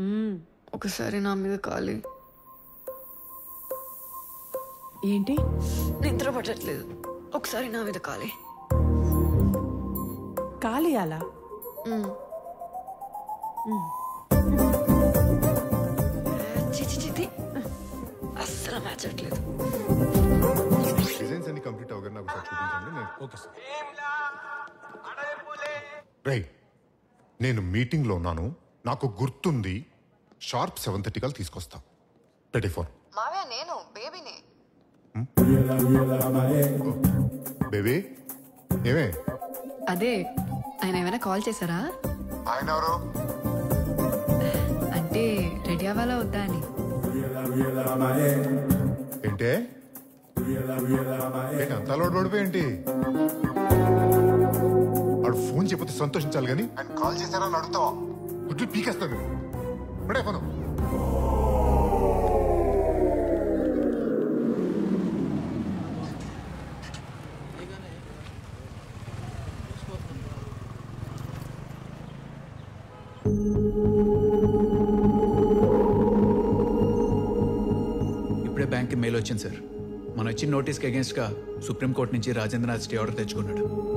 మ్మ్. ఒకసారి నా మీద కాలి ఏంటి నిద్ర పట్టట్లేదు ఒకసారి నా మీద కాలి కాలియాలా చిచి చితి అస్సలు మ్యాచ్ అట్లేదు డిజైన్స్ అన్ని కంప్లీట్ అవగానే నాకు ఒకసారి చూపించండి నేను ఓకే సార్ రైట్ నేను మీటింగ్లో ఉన్నాను నాకు గుర్తుంది షార్ప్ సెవెన్ థర్టీ కల్ తీసుకొస్తా పెట్టి ఫోన్ మావయ్య నేను బేబీని బేబీ ఏమే అదే ఆయన ఏమైనా కాల్ చేశారా ఆయన ఎవరు అంటే రెడీ అవ్వాలా వద్దా అని ఏంటే ఏంటి అంత అలవాటు పడిపోయి ఏంటి వాడు ఫోన్ చెప్పితే సంతోషించాలి కానీ ఆయన కాల్ చేశారా అని అడుగుతావా గుడ్లు పీకేస్తాను ఇప్పుడే ఫోను ఇప్పుడే బ్యాంక్కి మెయిల్ వచ్చింది సార్ మన ఇచ్చిన నోటీస్కి అగేన్స్ట్గా సుప్రీంకోర్టు నుంచి రాజేంద్రనాథ్ స్టే ఆర్డర్ తెచ్చుకున్నాడు